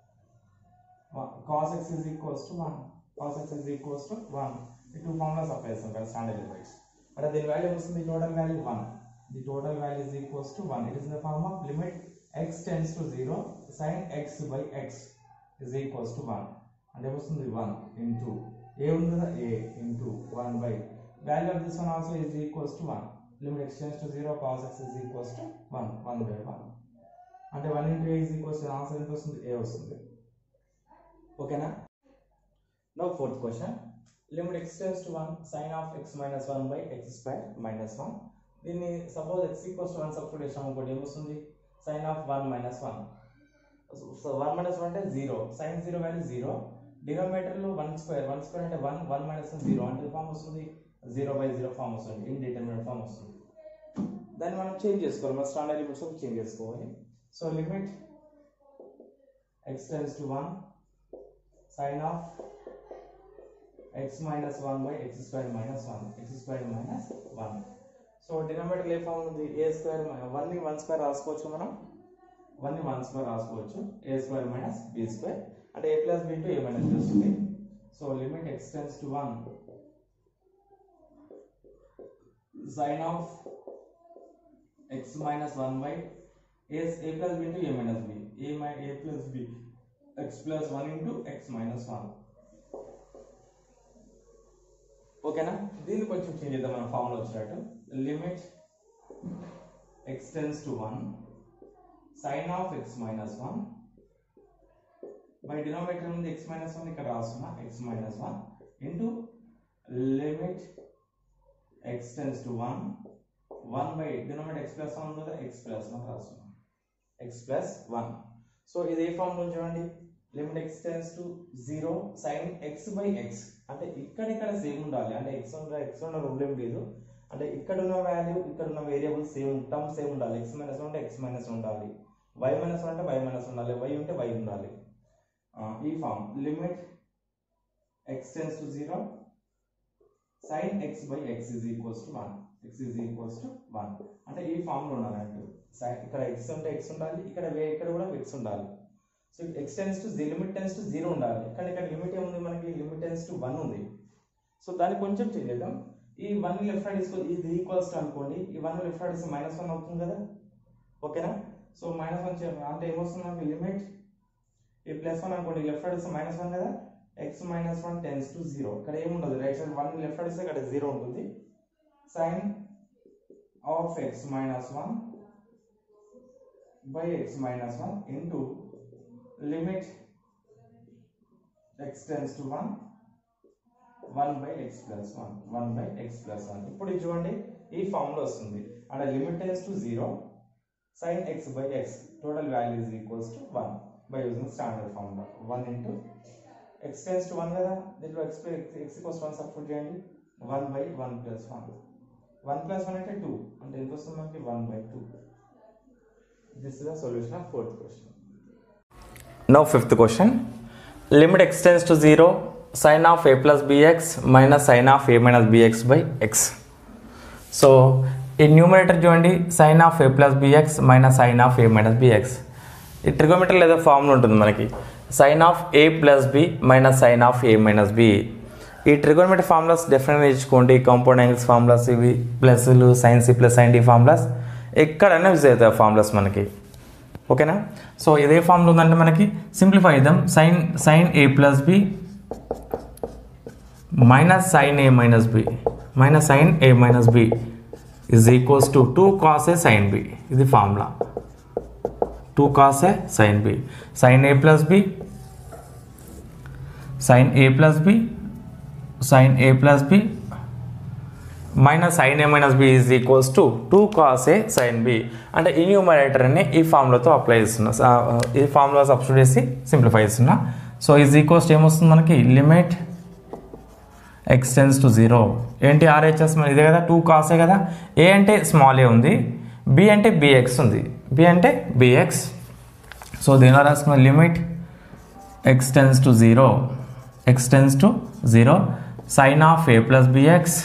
cos x is equals to one cos x is equals to one ఈ two formulas apply చేస్తాం కదా standard limits అంటే దీని value వస్తుంది total value one the total value is equals to one it is in the form of limit x tends to zero sign X by x is equals to one అంటే ఏమొస్తుంది one into a ఉంది కదా a into one by value of this one also is equals to one limit x tends to zero cos x is equals to one one by one అంటే one into a is equals to answer ఎంత వస్తుంది a వస్తుంది ఓకేనా now fourth question limit x tends to one sine of x minus one by x square minus one దీన్ని suppose x equals to one substitute చేసాం ఒకటి ఏమొస్తుంది sine of one minus one so one minus one అంటే zero sine zero value zero డినోమేటర్లో one square one square అంటే one one minus zero అంటే form వస్తుంది zero by zero form వస్తుంది indeterminate form వస్తుంది దాన్ని మనం చేంజ్ చేసుకోవాలి మన స్టాండర్డ్ లిమిట్స్ చేంజ్ చేసుకోవాలి so limit x tends to one sine of x minus one by x square minus one x square minus one so denominator ఏ form ఉంది a square one ని one square రాసుకోవచ్చు మనం one ని one square రాసుకోవచ్చు a square minus b square అంటే a plus b into a minus b వస్తుంది so limit x tends to one sine of x minus one by a a plus b into a minus b a మై a plus B X plus one into x minus one ఓకేనా దీన్ని కొంచెం change చేద్దాం మన formula వచ్చినట్టు limit x tends to one sine of x minus one by denominator ఉంది x minus one ఇక్కడ రాస్తున్నా x minus one into limit x tends to one one by denominator x plus one ఉంది కదా x plus one రాస్తున్నా x plus one so ఇది ఏ form లో చూడండి limit x tends to zero sign X by x అంటే ఇక్కడ ఇక్కడ సేమ్ ఉండాలి అంటే ఎక్స్ ఉన్న ఎక్స్ ఉన్న రూల్ లేదు అంటే ఇక్కడ ఉన్న వాల్యూ ఇక్కడ ఉన్న వేరియబుల్ సేమ్ టర్మ్ సేమ్ ఉండాలి ఎక్స్ మైనస్ ఉంటే ఎక్స్ మైనస్ ఉండాలి వై మైనస్ అంటే వై మైనస్ ఉండాలి వై ఉంటే వై ఉండాలి ఆ, ఈ form limit x tends to zero sign X by x is equals to one x is equals to one అంటే ఈ ఫామ్లో ఉండాలి అంటే సైన్ ఇక్కడ ఎక్స్ ఉంటే ఎక్స్ ఉండాలి ఇక్కడ వే- ఇక్కడ కూడా ఎక్స్ ఉండాలి so x tense to limit tends to zero ఉండాలి కానీ ఇక్కడ లిమిట్ ఏముంది మనకి లిమిట్ టెన్స్ టు వన్ ఉంది సో దాన్ని కొంచెం చేంజ్ చేద్దాం ఈ వన్ లెఫ్ట్ సైడ్ తీసుకో ఇది ఈక్వల్స్ అనుకోండి ఈ వన్ లెఫ్ట్ సైడ్ ఇస్తే మైనస్ వన్ అవుతుంది కదా ఓకేనా సో మైనస్ వన్ అంటే ఏమొస్తుంది మనకి లిమిట్ ఈ ప్లస్ వన్ అనుకోండి లెఫ్ట్ సైడ్ ఇస్తే మైనస్ వన్ కదా x minus one tends to zero ఇక్కడ ఏముండదు right side one left side ఇస్తే ఇక్కడ జీరో ఉంటుంది sine of x minus one by x minus one into limit x tends to one one by x plus one one by x plus one ఇప్పుడు ఇది చూడండి ఈ formula వస్తుంది అంటే limit tends to zero sign X by X total value is equals to one by using standard formula one into x tense to one కదా దీంట్లో x x equals one substitute చేయండి one by one plus one one plus one అంటే two అంటే ఎంత వస్తుంది మనకి one by two this is the solution of fourth question Now fifth question. Limit x tends to 0 sin of a plus bx minus sin of a minus bx by x. So ఈ numerator చూడండి sine of a plus b x minus sine of a minus b x ఈ trigonometry లేదా formula ఉంటుంది మనకి sine of a plus b minus sine of a minus b ఈ trigonometry formulas డెఫినెట్గా నేర్చుకోండి compound angles formulas ఇవి ప్లస్లు sine C plus sine D formulas ఎక్కడైనా యూజ్ అవుతాయి ఫార్ములాస్ మనకి ఓకేనా సో ఇదే ఫార్ములా ఉందంటే మనకి సింప్లిఫై చేద్దాం sine sine a plus b minus sine a minus b minus sine a minus b is equals to two cos a sine b ఇది formula two cos a sine b sine a plus b sine a plus b sine a plus b minus sine a minus b is equals to two cos a sine b అంటే ఈ న్యూమరేటర్ని ఈ ఫార్ములాతో apply చేస్తున్నా స- ఈ formula substitute చేసి simplify చేస్తున్నా సో ఈజ్ ఈక్వల్స్ ఏమొస్తుంది మనకి లిమిట్ ఎక్స్టెన్స్ టు జీరో ఏంటి ఆర్హెచ్ఎస్ మరి ఇదే కదా టూ కాసే కదా ఏ అంటే స్మాల్ ఏ ఉంది బి అంటే బిఎక్స్ ఉంది బి అంటే బిఎక్స్ సో దీనిలో రాసుకున్న limit x tends to zero x tends to zero sine of a plus b x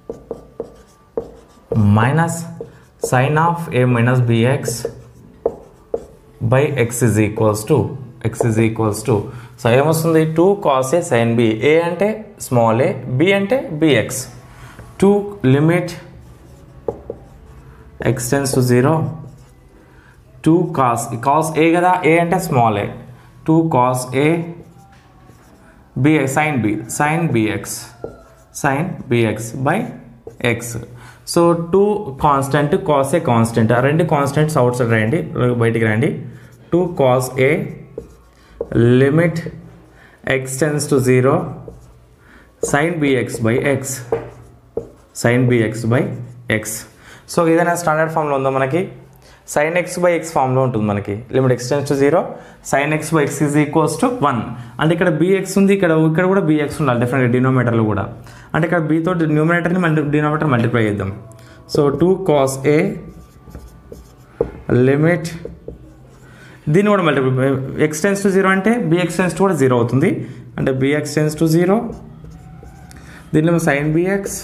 minus sine of a minus b x by x is equals to x is equals to so ఏమొస్తుంది two cos a sine b a అంటే small a b అంటే b x two limit x tends to zero two cos cos a కదా a అంటే small a two cos a b sine b sine bx sine b x by x so two constant cos a constant ఆ రెండు constants outside రండి బయటికి రండి two cos a limit x tends to zero sine b x by x sine b x by x so ఏదైనా standard ఫామ్లో ఉందో మనకి sine X by X ఫామ్లో ఉంటుంది మనకి limit x tends to zero sign X by X is equals to one అంటే ఇక్కడ bx ఉంది ఇక్కడ ఇక్కడ కూడా బిఎక్స్ ఉండాలి డెఫినెట్గా డినోమీటర్లో కూడా అంటే ఇక్కడ బీతో న్యూమినేటర్ని మల్టీ డినోమీటర్ మల్టిప్లై చేద్దాం so two cos a limit దీన్ని కూడా multiply x tends to zero అంటే బిఎక్స్ టెన్స్ టు కూడా జీరో అవుతుంది అంటే బిఎక్స్ టెన్స్ టు జీరో దీనిలో సైన్ బిఎక్స్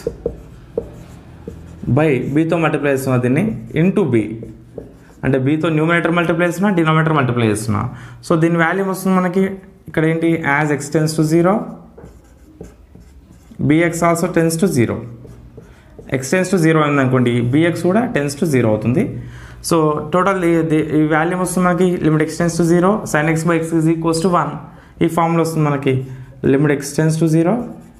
బై బీతో మల్టిప్లై చేస్తున్నా దీన్ని ఇంటూ బి అంటే బీతో న్యూమినేటర్ మల్టిప్లై చేస్తున్నా డినోమినేటర్ మల్టిప్లై చేస్తున్నా సో దీని వాల్యూ వస్తుంది మనకి ఇక్కడ ఏంటి as x tends to zero b x also tends to zero x tends to zero అయిందనుకోండి బిఎక్స్ కూడా టెన్స్ టు జీరో అవుతుంది సో టోటల్ ఈ వాల్యూ వస్తుంది మనకి limit x tends to zero sign X by X is equals to one ఈ formula వస్తుంది మనకి limit x tends to zero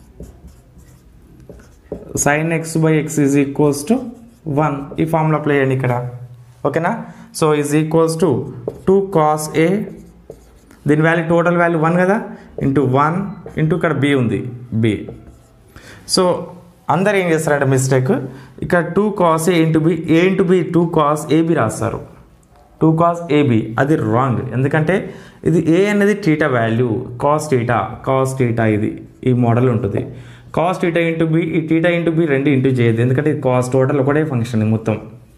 sign X by X is equals to one ఈ formula apply చేయండి ఇక్కడ ఓకేనా so is equals to two cos a దీని value total value one కదా into one into ఇక్కడ బి ఉంది బి సో అందరు ఏం చేస్తారంటే మిస్టేక్ ఇక్కడ two cos a into b a into b two cos a b రాస్తారు టూ కాస్ ఏబి అది రాంగ్ ఎందుకంటే ఇది ఏ అనేది theta value cos theta cos theta ఇది ఈ మోడల్ ఉంటుంది కాస్ టీటా ఇంటూ బి ఈ టీటా ఇంటూ బి రెండు ఇంటూ చేయదు ఎందుకంటే ఇది కాస్ టోటల్ ఒకటే ఫంక్షన్ ఇది మొత్తం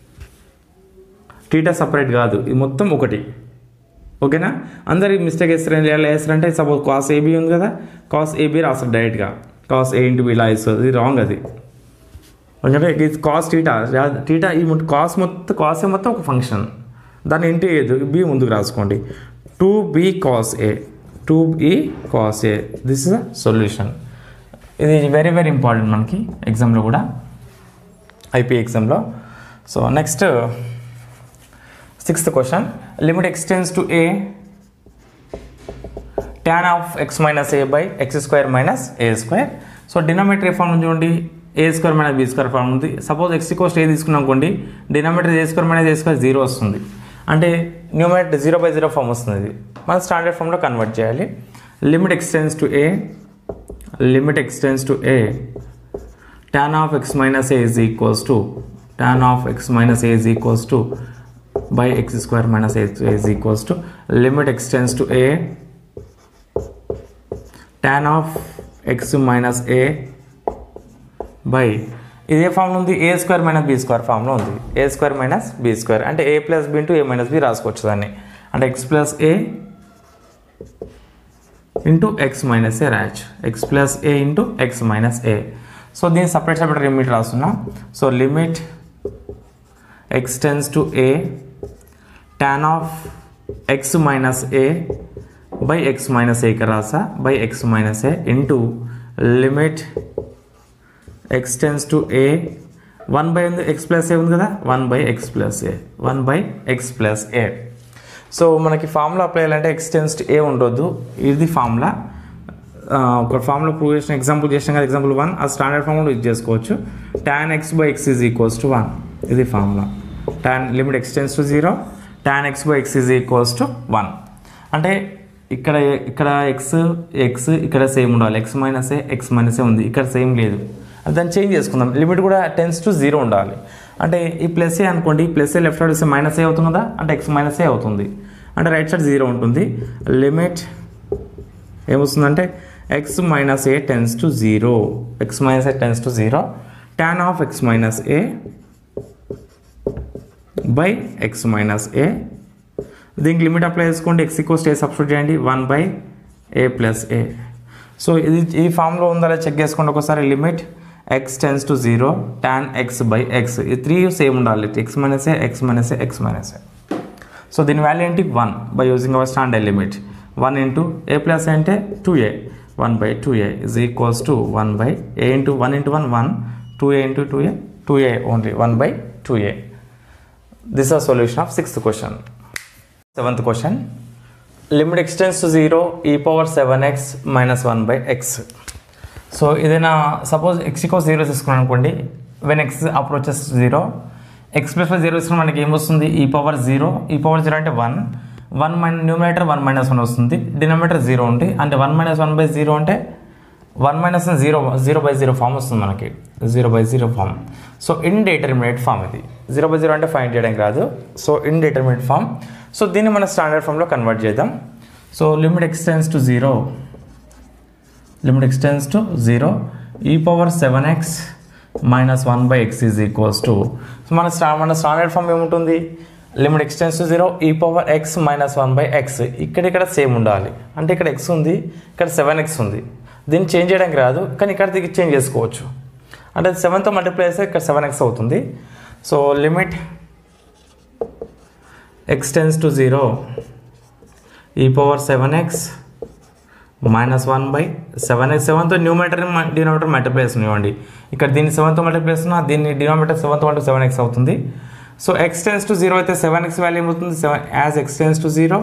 టీటా సపరేట్ కాదు ఇది మొత్తం ఒకటి ఓకేనా అందరికి మిస్టేక్ వేస్తారు ఎలా వేస్తారంటే సపోజ్ కాస్ ఏబీ ఉంది కదా కాస్ ఏబీ రాస్తారు డైరెక్ట్గా కాస్ ఏ ఇంటూ బి ఇలా వేస్తుంది ఇది రాంగ్ అది ఎందుకంటే ఇది కాస్ టీటా టీటా ఈ కాస్ మొత్తం కాస్ ఏ మొత్తం ఒక ఫంక్షన్ దాన్ని ఇంటూ ఏదు బి ముందుకు రాసుకోండి two b cos a two b cos a this is a solution ఇది వెరీ వెరీ ఇంపార్టెంట్ మనకి ఎగ్జామ్లో కూడా ఐపీ ఎగ్జామ్లో so next sixth question limit x tends to a tan of x minus a by x square minus a square so denominator form చూడండి a square minus b square form ఉంది suppose x కోస్ట్ a తీసుకున్నాం అనుకోండి denominator a square minus a square zero వస్తుంది అంటే numerator zero by zero form వస్తుంది ఇది మనం స్టాండర్డ్ ఫామ్లో కన్వర్ట్ చేయాలి limit x tends to a limit x tends to a tan of x minus a is equals to tan of x minus a is equals to by x square minus a is equals to limit extends to a tan of x minus a by ఇదే ఫామ్లో ఉంది a square minus b square ఫామ్లో ఉంది a square minus b square అంటే a plus b into a minus b రాసుకోవచ్చు దాన్ని అంటే x plus a into x minus a రాయొచ్చు x plus a into x minus a so దీన్ని separate separate limit రాస్తున్నా so limit x tends to a tan of x minus a by x minus a ఇక్కడ రాసా by x minus a into limit x tends to a one by ఉంది x plus a ఉంది కదా one by x plus a one by x plus a so మనకి formula apply చేయాలంటే x tends to ఏ ఉండొద్దు ఇది formula ఒక ఫామ్లో ప్రూవ్ చేసిన ఎగ్జాంపుల్ చేసిన కదా ఎగ్జాంపుల్ వన్ ఆ స్టాండర్డ్ ఫామ్లో యూజ్ చేసుకోవచ్చు tan x by X is equals to one ఇది formula tan limit x tends to zero tan x by X is equals to one అంటే ఇక్కడ ఇక్కడ ఎక్స్ ఎక్స్ ఇక్కడ సేమ్ ఉండాలి x minus a x minus a ఉంది ఇక్కడ same లేదు దాన్ని చేంజ్ చేసుకుందాం లిమిట్ కూడా టెన్స్ టు జీరో ఉండాలి అంటే ఈ ప్లస్ ఏ అనుకోండి ప్లస్ ఏ లెఫ్ట్ సైడ్ వస్తే మైనస్ ఏ అవుతుంది కదా అంటే ఎక్స్ మైనస్ ఏ అవుతుంది అంటే రైట్ సైడ్ జీరో ఉంటుంది లిమిట్ ఏమొస్తుందంటే x minus a tends to zero x minus a tends to zero tan of x minus a by x minus a దీనికి limit apply చేసుకోండి x equals a substitute చేయండి one by a plus a so ఇది ఈ ఫామ్లో ఉందా లేదా check చేసుకోండి ఒకసారి limit x tends to zero tan x by x ఈ త్రీ సేమ్ ఉండాలి x minus a x minus a x minus a so దీని వాల్యూ ఏంటి one by using our standard limit one into a plus అంటే two a one by two a is equals to one by a into one into one one two a into two a two a only one by two a this are solution of sixth question seventh question limit x tends to zero e power seven x minus one by x so ఏదైనా suppose x equals zero తీసుకున్నాను అనుకోండి when x approaches zero x plus zero తీసుకున్న మనకి ఏమొస్తుంది e power zero e power zero అంటే one one మైన్ numerator one minus one వస్తుంది denominator zero ఉంటుంది అంటే one minus one by zero అంటే one minus zero zero by zero form వస్తుంది మనకి zero by zero form so indeterminate form ఇది zero by zero అంటే ఫైండ్ చేయడం కాదు సో ఇన్డిటర్మినేట్ ఫామ్ సో దీన్ని మన స్టాండర్డ్ ఫామ్లో కన్వర్ట్ చేద్దాం so limit x tends to zero limit x tends to zero e power seven x minus one by X is equals to so మన స్టా మన స్టాండర్డ్ ఫామ్ ఏముంటుంది limit x tends to zero e power x minus one by x ఇక్కడ ఇక్కడ same ఉండాలి అంటే ఇక్కడ X ఉంది ఇక్కడ సెవెన్ ఎక్స్ ఉంది దీన్ని చేంజ్ చేయడానికి రాదు కానీ ఇక్కడ దిగి చేంజ్ చేసుకోవచ్చు అంటే సెవెన్తో మల్టిప్లై చేస్తే ఇక్కడ సెవెన్ ఎక్స్ అవుతుంది so limit x tends to zero e power seven x minus one by seven x సెవెన్తో న్యూమీటర్ డినామినేటర్ మల్టిప్లై చేస్తున్నాయండి ఇక్కడ దీన్ని సెవెన్తో మల్టిప్లై చేస్తున్నా దీన్ని డినామినేటర్ సెవెన్తో అంటే సెవెన్ ఎక్స్ అవుతుంది సో ఎక్స్టెన్స్ టు జీరో అయితే సెవెన్ ఎక్స్ వాల్యూ ఏమవుతుంది seven as x tends to zero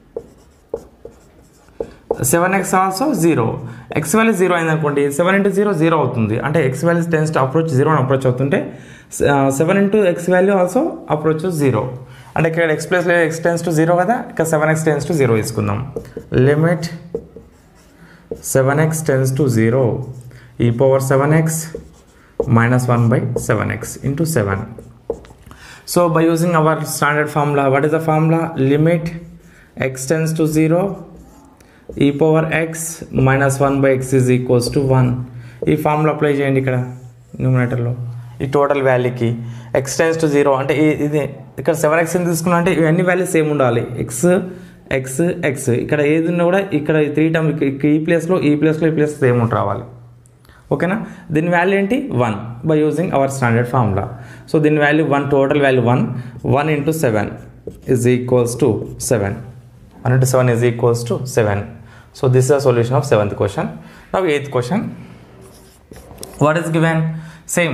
seven x also zero x value zero అయింది అనుకోండి సెవెన్ ఇంటూ జీరో జీరో అవుతుంది అంటే x value tends to approach zero అని approach అవుతుంటే seven into x value also approach zero అంటే ఇక్కడ x plus x tends to zero కదా ఇక్కడ seven x tends to zero తీసుకుందాం limit seven x tends to zero e power seven x minus 1 by 7x into 7 so by using our standard formula what is the formula limit x tends to 0 e power x minus 1 by x is equals to 1 ఈ formula apply చేయండి ఇక్కడ న్యూమినేటర్లో ఈ total వాల్యూకి x tends to zero అంటే ఈ- ఇది ఇక్కడ సెవెన్ ఎక్స్ తీసుకున్నా అంటే ఇవన్నీ వాల్యూస్ సేమ్ ఉండాలి ఎక్స్ ఎక్స్ ఎక్స్ ఇక్కడ ఏది ఉన్నా కూడా ఇక్కడ ఈ త్రీ టర్మ్ ఈ ప్లేస్లో ఈ ప్లేస్లో ఈ ప్లేస్ సేమ్ ఉండి రావాలి ఓకేనా దీని వాల్యూ ఏంటి one by using our standard formula so దీని value one total value one one into seven is equals to seven one into seven is equals to seven so this is the solution of seventh question now eighth question what is given same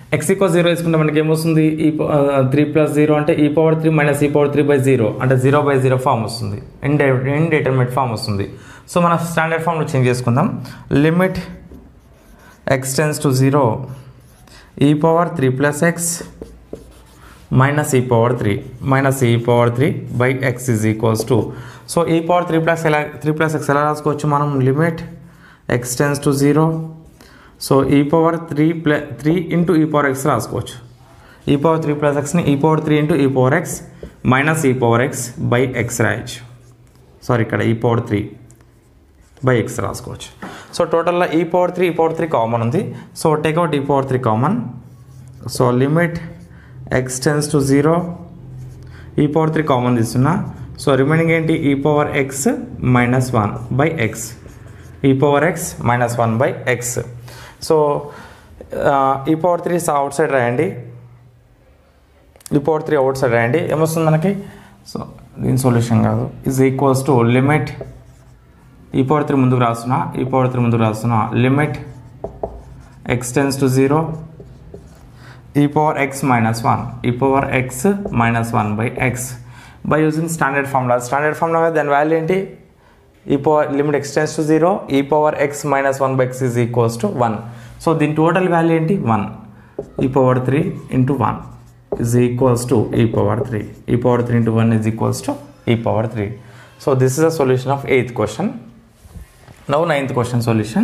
x equal zero వేసుకుంటే మనకి ఏమొస్తుంది e three plus zero అంటే e power three minus e power three by zero అంటే zero by zero form వస్తుంది in indeterminate form వస్తుంది so మన standard ఫామ్లో change చేసుకుందాం limit x tends to zero e power three plus x minus e power three minus e power three by X is equals to so e power three plus ఎలా three plus x ఎలా రాసుకోవచ్చు మనం limit x tends to zero so e power three ప్ల three into e power x రాసుకోవచ్చు e power three plus ఎక్స్ని e power three into e power x minus e power x by x రాయొచ్చు sorry ఇక్కడ e power three by x రాసుకోవచ్చు so టోటల్గా e power three e power three common ఉంది so take out e power three common so limit x tends to zero e power three common తీస్తున్నా so remaining ఏంటి e power x minus one by x e power x minus one by x so e power three out side రాయండి e power three out side రాయండి ఏమొస్తుంది మనకి so దీని solution కాదు is equals to limit e power three ముందుకు రాస్తున్నా e power three ముందుకు రాస్తున్నా limit x tends to zero e power x minus one e power x minus one by x by using standard formula standard formula దాని value ఏంటి e power limit x tends to zero e power x minus one by X is equals to one so దీని total value ఏంటి one e power three into one is equals to e power three e power three into one is equals to e power three so this is the solution of eighth question now ninth question solution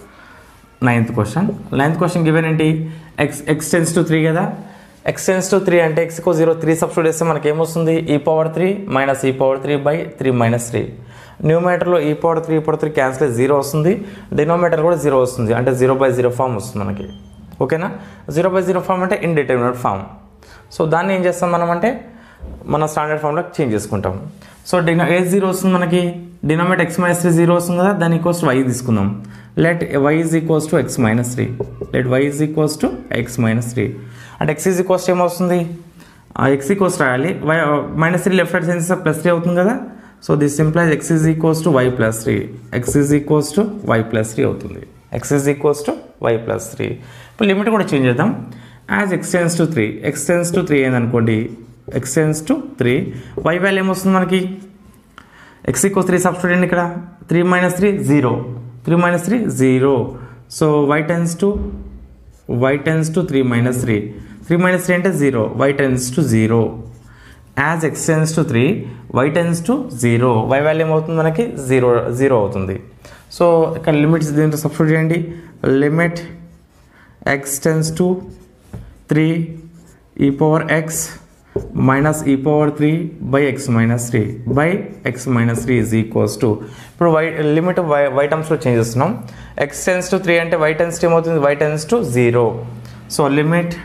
ninth question ninth question given ఏంటి x x tense to three కదా x tense to three అంటే x equal zero three substitute చేస్తే మనకి ఏమొస్తుంది e power three minus e power three by three minus three న్యూమీటర్లో e power three e power three cancel zero వస్తుంది denominator కూడా zero వస్తుంది అంటే జీరో బై జీరో ఫామ్ వస్తుంది మనకి ఓకేనా జీరో బై జీరో ఫామ్ అంటే ఇండిటర్మినేట్ ఫామ్ సో దాన్ని ఏం చేస్తాం మనం అంటే మన స్టాండర్డ్ ఫామ్లో చేంజ్ చేసుకుంటాం సో డినో ఏ జీరో వస్తుంది మనకి denominator x minus three zero వస్తుంది కదా దాని ఈక్వల్స్ టు వై తీసుకుందాం let y is equals to x minus three let y is equals to x minus three అంటే ఎక్స్ ఈజ్ ఈక్వల్స్ ఏమొస్తుంది x equals రాయాలి y minus three left side sense plus three అవుతుంది కదా so this simplify x is equals to y plus three x is equals to y plus three అవుతుంది x is equals to y plus three ఇప్పుడు limit కూడా change చేద్దాం as x tends to three x tends to three ఏందనుకోండి x tends to three y value ఏమొస్తుంది మనకి x equals three substitute ఇక్కడ three minus three zero three minus three zero so y tends to y tends to three minus three three minus three అంటే zero y tends to zero as x tense to three y tends to zero y value ఏమవుతుంది మనకి zero zero అవుతుంది so ఇక్కడ limits దీంట్లో substitute చేయండి limit x tends to three e power x minus e power three by x minus three by x minus three is equals to ఇప్పుడు y limit y y టర్మ్స్లో change చేస్తున్నాం x tense to three అంటే y tends to ఏమవుతుంది y tends to zero so limit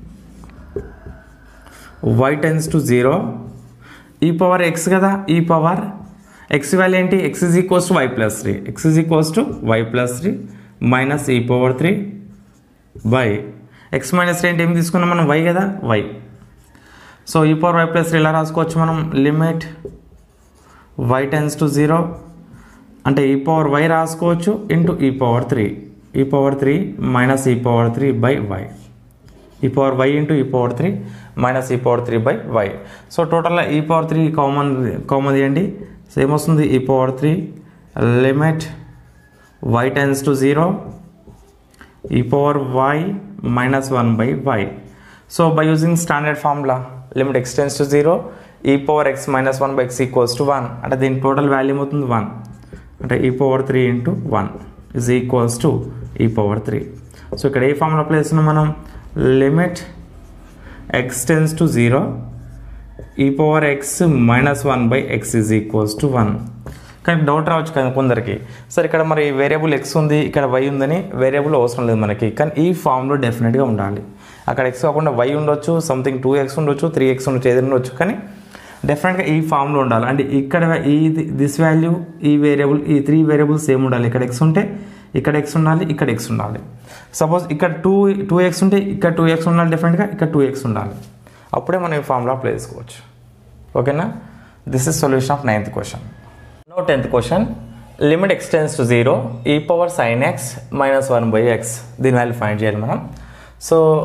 y tends to zero e power x కదా e power x value ఏంటి x is equals to y plus three x is equals to y plus three minus e power three by x minus three అంటే ఏం తీసుకున్నాం మనం y కదా y so e power y plus three ఎలా రాసుకోవచ్చు మనం limit y tends to zero అంటే e power y రాసుకోవచ్చు into e power three e power three minus e power three by y e power y into e power three minus e power three by y so టోటల్గా e power three common common తీయండి so ఏమొస్తుంది e power three limit y tends to zero e power y minus one by y so by using standard formula limit x tends to zero e power x minus one by x equals to one అంటే దీని total value అవుతుంది one అంటే e power three into one is equals to e power three so ఇక్కడ ఏ formula apply చేస్తున్నాం మనం limit x tends to zero e power x minus one by X is equals to one కానీ doubt రావచ్చు కదా కొందరికి సరే ఇక్కడ మరి వేరియబుల్ ఎక్స్ ఉంది ఇక్కడ వై ఉందని వేరియబుల్ అవసరం లేదు మనకి కానీ ఈ ఫామ్లో డెఫినెట్గా ఉండాలి అక్కడ ఎక్స్ కాకుండా వై ఉండొచ్చు సంథింగ్ టూ ఎక్స్ ఉండొచ్చు త్రీ ఎక్స్ ఉండొచ్చు ఏదైనా ఉండొచ్చు కానీ డెఫినెట్గా ఈ ఫామ్లో ఉండాలి అంటే ఇక్కడ ఈ దిస్ వాల్యూ ఈ వేరియబుల్ ఈ త్రీ వేరియబుల్స్ ఏమి ఉండాలి ఇక్కడ ఎక్స్ ఉంటే ఇక్కడ ఎక్స్ ఉండాలి ఇక్కడ ఎక్స్ ఉండాలి సపోజ్ ఇక్కడ టూ టూ ఎక్స్ ఉంటే ఇక్కడ టూ ఎక్స్ ఉండాలి డెఫినెట్గా ఇక్కడ టూ ఎక్స్ ఉండాలి అప్పుడే మనం ఈ ఫామ్లో అప్లై చేసుకోవచ్చు ఓకేనా this is solution of ninth question no tenth question limit x tends to zero e power sine x minus one by x దీని వాల్యూ ఫైండ్ చేయాలి మనం సో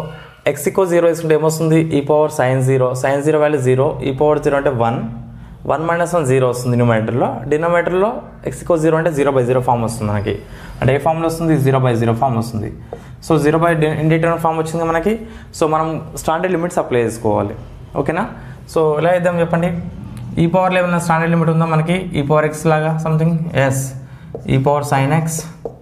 ఎక్స్ ఈకో జీరో వేసుకుంటే ఏమొస్తుంది e power sine zero sine zero value zero e power zero అంటే one one minus one zero వస్తుంది న్యూమేటర్లో డినోమీటర్లో x equal zero అంటే జీరో బై జీరో ఫామ్ వస్తుంది మనకి అంటే ఏ ఫామ్లో వస్తుంది జీరో బై జీరో ఫామ్ వస్తుంది so zero by indeterminate form వచ్చింది మనకి సో మనం స్టాండర్డ్ లిమిట్స్ అప్లై చేసుకోవాలి ఓకేనా సో ఎలా ఇద్దాం చెప్పండి ఈ పవర్లో ఏమైనా స్టాండర్డ్ లిమిట్ ఉందా మనకి ఈ పవర్ ఎక్స్ లాగా something as e power sine x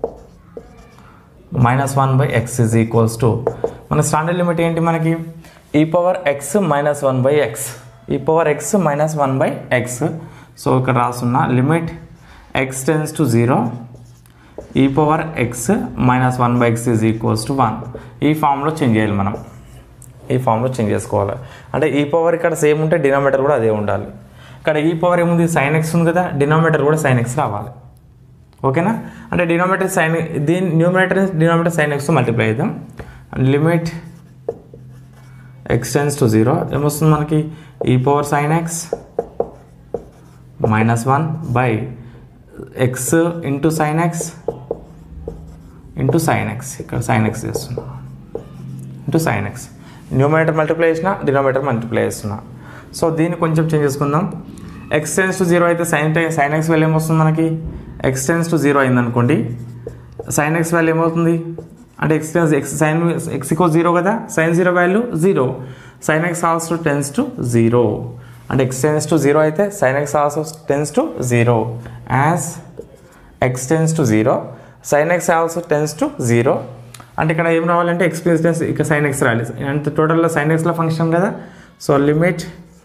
minus one by x is equals to మన స్టాండర్డ్ లిమిట్ ఏంటి మనకి e power x minus one by x e power x minus one by x so ఇక్కడ రాసున్న limit x tends to zero e power x minus one by X is equals to one ఈ ఫామ్లో change చేయాలి మనం ఈ ఫామ్లో change చేసుకోవాలి అంటే ఈ పవర్ ఇక్కడ సేమ్ ఉంటే డినామీటర్ కూడా అదే ఉండాలి ఇక్కడ ఈ పవర్ ఏముంది సైన్ ఎక్స్ ఉంది కదా డినామీటర్ కూడా సైన్ ఎక్స్ రావాలి ఓకేనా అంటే డినామినేటర్ సైన్ దీని numerator denominator sine x multiply చేద్దాం లిమిట్ ఎక్స్టెన్స్ టు జీరో ఏమొస్తుంది మనకి e power sine x minus one by x into sine x into sine x ఇక్కడ సైన్ ఎక్స్ చేస్తున్నా into sine x numerator multiply చేసిన denominator multiply చేస్తున్నా so దీన్ని కొంచెం change చేసుకుందాం ఎక్స్ టెన్స్ టు జీరో అయితే సైన్ సైన్ ఎక్స్ వాల్యూ ఏమొస్తుంది మనకి ఎక్స్ టెన్స్ టు జీరో అయింది అనుకోండి సైన్ ఎక్స్ వాల్యూ ఏమవుతుంది అంటే x tends x sine x equal zero కదా sine zero value zero sign x also tends to zero అంటే x tends to zero అయితే sine x also tends to zero as x tends to zero sign x also tends to zero అంటే ఇక్కడ ఏం రావాలంటే experience tends ఇక్కడ sine x రావాలి అంటే టోటల్లో సైన్ ఎక్స్లో ఫంక్షన్ కదా so limit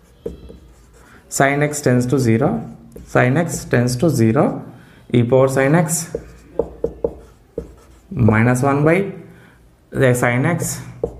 sine x tends to zero sign x tends to zero e power sine x minus one by sine x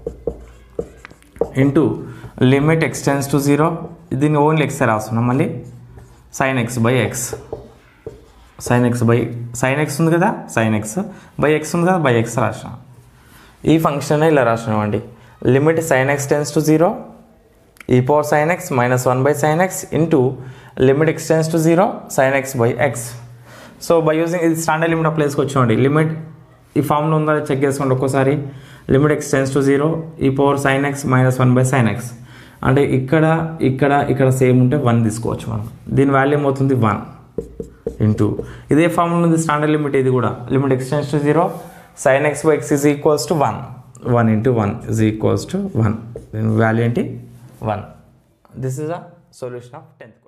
into limit x tends to zero దీన్ని only x రాస్తున్నాం మళ్ళీ sine X by x sine X by sine x ఉంది కదా sign X by X ఉంది కదా by X రాసిన ఈ function ఇలా రాసినామండి limit sine x tends to zero e power sine x minus one by sine x into limit x tends to zero sign X by x so by using ఇది standard limit apply చేసుకోవచ్చండి limit ఈ ఫామ్లో ఉందా check చేసుకోండి ఒక్కోసారి limit x tends to zero e power sine x minus one by sine x అంటే ఇక్కడ ఇక్కడ ఇక్కడ సేమ్ ఉంటే వన్ తీసుకోవచ్చు మనం దీని వాల్యూ ఏమవుతుంది వన్ ఇంటూ ఇదే ఫార్ములా ఉంది స్టాండర్డ్ లిమిట్ ఇది కూడా limit x tends to zero sign X by X is equals to one one into one is equals to one దీని వాల్యూ ఏంటి one this is a solution of tenth